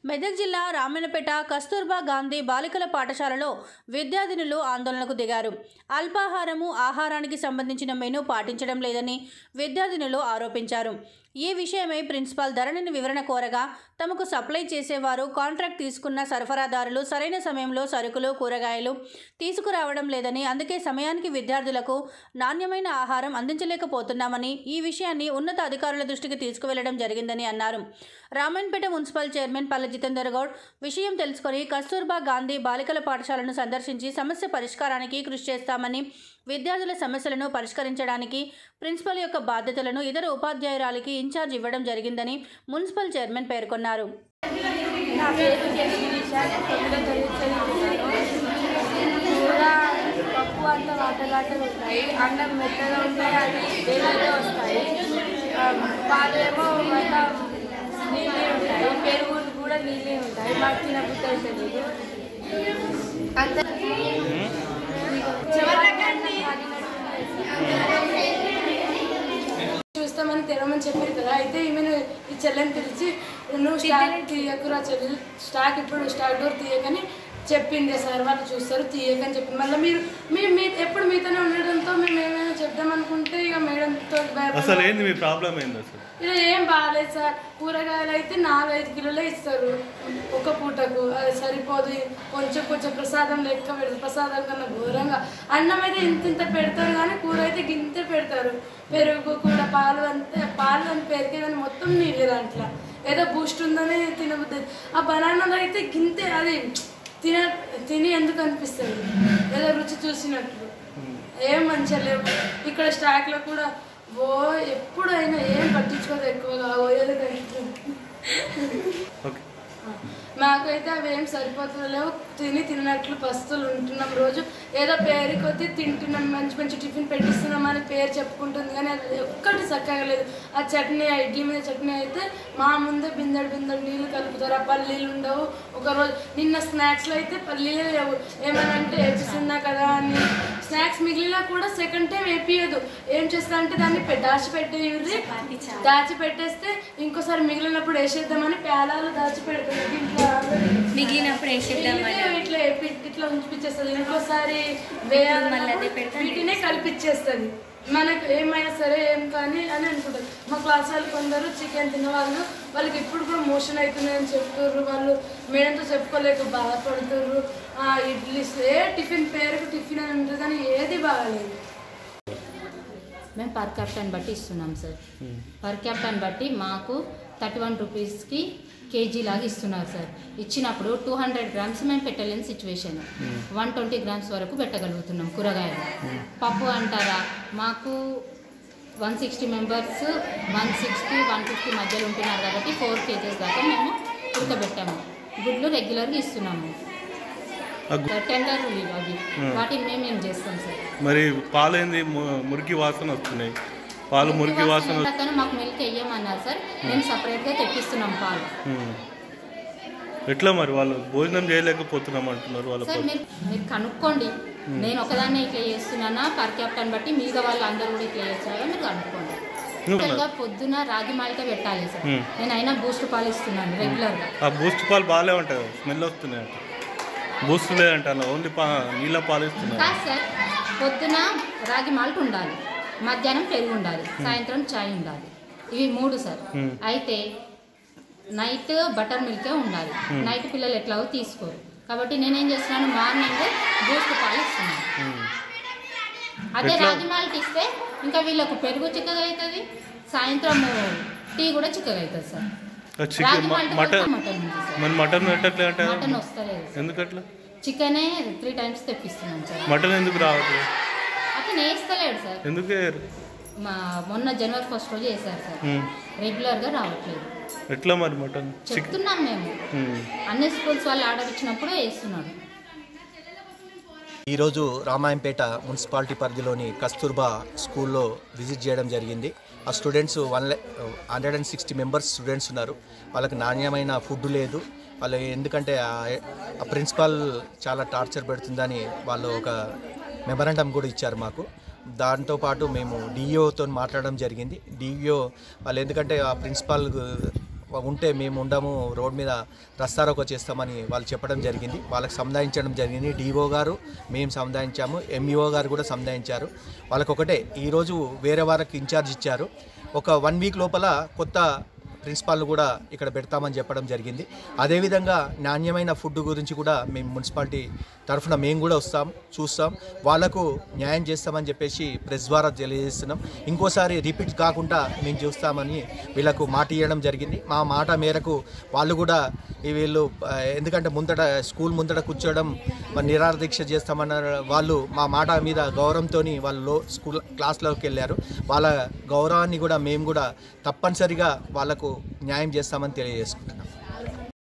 మెదక్ జిల్లా రామన్నపేట కస్తూర్బా గాంధీ బాలికల పాఠశాలలో విద్యార్థినులు ఆందోళనకు దిగారు అల్పాహారము ఆహారానికి సంబంధించిన మెనూ పాటించడం లేదని విద్యార్థినులు ఆరోపించారు ఈ విషయమై ప్రిన్సిపాల్ ధరణిని వివరణ కోరగా తమకు సప్లై చేసేవారు కాంట్రాక్ట్ తీసుకున్న సరఫరాదారులు సరైన సమయంలో సరుకులు కూరగాయలు తీసుకురావడం లేదని అందుకే సమయానికి విద్యార్థులకు నాణ్యమైన ఆహారం అందించలేకపోతున్నామని ఈ విషయాన్ని ఉన్నత అధికారుల దృష్టికి తీసుకువెళ్లడం జరిగిందని అన్నారు రామన్పేట మున్సిపల్ చైర్మన్ పల్లె జితేందర్ గౌడ్ విషయం తెలుసుకొని కస్తూర్బా గాంధీ బాలికల పాఠశాలను సందర్శించి సమస్య పరిష్కారానికి కృషి చేస్తామని విద్యార్థుల సమస్యలను పరిష్కరించడానికి ప్రిన్సిపల్ యొక్క బాధ్యతలను ఇతర ఉపాధ్యాయురాలికి ఇన్ఛార్జ్ ఇవ్వడం జరిగిందని మున్సిపల్ చైర్మన్ పేర్కొన్నారు నా పేరు జగదీశ తొమ్మిదో తరగతి చదువుతున్నాను కూర పప్పు అంతా వాటలాటలు ఉంటాయి అన్నం మెత్తగా ఉంటాయి అది వేరేగా వస్తాయి ఆ, పాలేమో అంతా నీళ్ళే ఉంటాయి పెరుగులు కూడా నీళ్ళే ఉంటాయి మాకు తినబుద్ధి అయితే లేదు అంత చూస్తామని తెరవమని చెప్పారు కదా అయితే ఈమెను ఈ చెల్లెని పిలిచి నువ్వు స్టాక్ తీయకురా చెల్లి స్టాక్ ఇప్పుడు స్టాక్ డోర్ తీయకని చెప్పింది సార్ వాళ్ళు చూస్తారు తీయకని చెప్పి మళ్ళీ మీరు మీ మీ ఎప్పుడు మీతోనే ఉండడంతో మేము ఏమైనా చెప్దాం అనుకుంటే ఇక మేడంతో అసలు ఏంది మీ ప్రాబ్లం ఏంది అసలు ఇలా ఏం బాగాలేదు సార్ కూరగాయలు అయితే నాలుగైదు కిలోలే ఇస్తారు ఒక పూటకు అది సరిపోదు కొంచెం కొంచెం ప్రసాదం లెక్క పెడతారు ప్రసాదం కన్నా ఘోరంగా అన్నం అయితే ఇంత ఇంత పెడతారు కానీ కూర అయితే గింతే పెడతారు పెరుగు కూర పాలు అంతే పాలు అని పెరిగే కానీ మొత్తం నీళ్ళు దాంట్లో ఏదో బూస్ట్ ఉందని తినబుద్ది ఆ బనానాలో అయితే గింతే అది తిన తిని ఎందుకు అనిపిస్తుంది ఏదో రుచి చూసినట్లు ఏం మంచిగా లేవు ఇక్కడ స్టాక్లో కూడా ఓ ఎప్పుడైనా ఏం పట్టించుకోదు ఎక్కువగా ఓయేది ఓకే మాకైతే అవి ఏం సరిపోతలేవు తిని తిన్నట్లు పస్తులు ఉంటున్నాం రోజు ఏదో పేరు కొద్దీ తింటున్నాం మంచి మంచి టిఫిన్ పెట్టిస్తున్నాం అని పేరు చెప్పుకుంటుంది కానీ అది ఒక్కటి చక్కగా లేదు ఆ చట్నీ ఆ ఇడ్లీ మీద చట్నీ అయితే మా ముందే బిందెడు బిందెడు నీళ్ళు కలుపుతారు ఆ పల్లీలు ఉండవు ఒక రోజు నిన్న స్నాక్స్లో అయితే పల్లీలే లేవు ఏమని అంటే వేపిస్తున్నా కదా అని స్నాక్స్ మిగిలినా కూడా సెకండ్ టైం వేపియదు ఏం చేస్తా అంటే దాన్ని పె- దాచి పెట్టేయుర్రి దాచి పెట్టేస్తే ఇంకోసారి మిగిలినప్పుడు వేసేద్దామని పేలాలు దాచి పెడతారు దీంట్లో మిగిలినప్పుడు వేసేద్దామని ఇదే ఇట్లా వేపి- ఇట్లా ఉంచిపిచ్చేస్తుంది ఇంకోసారి వేయాలన్నప్పుడు మళ్ళీ అదే పెడతాను. వీటినే కలిపిచ్చేస్తుంది మనకు ఏమైనా సరే ఏం కానీ అని అనుకుంటారు మా క్లాస్ వాళ్ళు కొందరు చికెన్ తిన్న వాళ్ళు వాళ్ళకి ఇప్పుడు కూడా మోషన్ అవుతుందని చెప్తుర్రు వాళ్ళు మేడంతో చెప్పుకోలేక బాధపడుతుర్రు ఆ ఇడ్లీ ఏ టిఫిన్ పేరుకు టిఫిన్ అని ఉంటుంది కానీ ఏది బాగాలేదు మేము పర్ క్యాప్టన్ బట్టి ఇస్తున్నాం సార్ పర్ క్యాప్టన్ బట్టి మాకు థర్టీ వన్ రూపీస్కి కేజీ లాగా ఇస్తున్నారు సార్ ఇచ్చినప్పుడు టూ హండ్రెడ్ గ్రామ్స్ మేము పెట్టలేని సిచ్యువేషన్ వన్ ట్వంటీ గ్రామ్స్ వరకు పెట్టగలుగుతున్నాం కూరగాయలు పప్పు అంటారా మాకు one sixty members one sixty one fifty మధ్యలో ఉంటున్నారు కాబట్టి ఫోర్ కేజెస్ దాకా మేము ఉడకబెట్టాము గుడ్లు రెగ్యులర్గా ఇస్తున్నాము ఆ గు- టెండర్ అవి వాటిని మేము ఏం చేస్తాం సార్ మరి పాలు ఏంది ము- మురికి వాసన వస్తున్నాయి పాలు మురికి వాసన వస్తు- కానీ మాకు మిల్క్ వేయమన్నారు సార్ మేము సపరేట్గా తెప్పిస్తున్నాం పాలు ఉమ్. ఎట్లా మరి వాళ్ళు భోజనం చేయలేకపోతున్నాం అంటున్నారు వాళ్ళ సార్ మీరు మీరు కనుక్కోండి నేను ఒకదాన్నే ఇట్లా చేస్తున్నానా పర్ క్యాప్టన్ బట్టి మిగతా వాళ్ళు అందరూ కూడా ఇట్లా చేస్తున్నారా మీరు కనుక్కోండి ఉమ్. గా పొద్దున రాగి మాల్టే పెట్టాలి సార్ మ్మ్. నేను అయినా బూస్ట్ పాలు ఇస్తున్నాను రెగ్యులర్గా ఆ బూస్ట్ పాలు బాగాలే ఉంటాయి స్మెల్ వస్తున్నాయి అంట బూస్ట్ లేదంట అలా ఓన్లీ పా నీళ్ళ పాలు ఇస్తున్నారు కాదు సార్ పొద్దున రాగి మాల్ట్ ఉండాలి మధ్యాహ్నం పెరుగు ఉండాలి సాయంత్రం చాయ్ ఉండాలి ఇవి మూడు సార్ మ్మ్. అయితే నైట్ బటర్ మిల్కే ఉండాలి నైట్ పిల్లలు ఎట్లాగో తీసుకోరు కాబట్టి నేనేం చేస్తున్నాను మార్నింగ్ బూస్ట్ పాలు ఇస్తున్నాను ఉమ్. అదే ఎట్లా? రాగి మాల్ట్ ఇస్తే ఇంకా వీళ్ళకు పెరుగు చిక్కగా అవుతుంది సాయంత్రం టీ కూడా చిక్కగా అవుతుంది సార్ ఆ చికెన్ రాగి మ- మాల్ట్ మటన్ కలిపితే మటన్ ఉంది సార్ మరి మటన్ పెట్టట్లే అంటే మటన్ వస్తలేదు సార్. ఎందుకట్లా చికెనే త్రీ టైమ్స్ తెప్పిస్తున్నాం సార్ మటన్ ఎందుకు రావట్లేదు అతను వేస్తలేడు సార్ ఎందుకు వేయరు? మా మొన్న జనవరి ఫస్ట్ రోజు వేసారు సార్ ఉమ్. రెగ్యులర్గా రావట్లేదు ఎట్లా మరి మటన్ చికెన్ చెప్తున్నాం మేము ఉమ్. అన్ని స్కూల్స్ వాళ్ళు ఆర్డర్ ఇచ్చినప్పుడు వేస్తున్నాడు ఈరోజు రామాయంపేట మున్సిపాలిటీ పరిధిలోని కస్తూర్బా స్కూల్లో విజిట్ చేయడం జరిగింది ఆ students one hundred and sixty members students ఉన్నారు వాళ్ళకి నాణ్యమైన ఫుడ్ లేదు వాళ్ళు ఎందుకంటే ఆ- ఆ ప్రిన్సిపాల్ చాలా టార్చర్ పెడుతుందని వాళ్ళు ఒక మెమరాండం కూడా ఇచ్చారు మాకు దాంతోపాటు మేము డిఈఓతో మాట్లాడడం జరిగింది డిఈఓ వాళ్ళు ఎందుకంటే ఆ ప్రిన్సిపాల్ ఉంటే మేము ఉండము రోడ్ మీద రస్తారోకో చేస్తామని వాళ్ళు చెప్పడం జరిగింది వాళ్ళకి సముదాయించడం జరిగింది డిఓ గారు మేము సముదాయించాము ఎంఈఓ గారు కూడా సముదాయించారు వాళ్ళకి ఒకటే ఈరోజు వేరే వారికి ఇన్ఛార్జ్ ఇచ్చారు ఒక వన్ వీక్ లోపల కొత్త ప్రిన్సిపాల్ కూడా ఇక్కడ పెడతామని చెప్పడం జరిగింది అదేవిధంగా నాణ్యమైన ఫుడ్ గురించి కూడా మేము మున్సిపాలిటీ తరఫున మేము కూడా వస్తాం చూస్తాం వాళ్ళకు న్యాయం చేస్తామని చెప్పేసి ప్రెస్ ద్వారా తెలియజేస్తున్నాం ఇంకోసారి రిపీట్ కాకుండా మేము చూస్తామని వీళ్ళకు మాట ఇవ్వడం జరిగింది మా మాట మేరకు వాళ్ళు కూడా ఈ వీళ్ళు ఆ, ఎందుకంటే ముందట స్కూల్ ముందట కూర్చోవడం మరి నిరాహార దీక్ష చేస్తామన్న వాళ్ళు మా మాట మీద గౌరవంతో వాళ్ళు లో స్కూల్ క్లాస్లోకి వెళ్ళారు వాళ్ళ గౌరవాన్ని కూడా మేము కూడా తప్పనిసరిగా వాళ్ళకు న్యాయం చేస్తామని తెలియజేసుకుంటున్నాం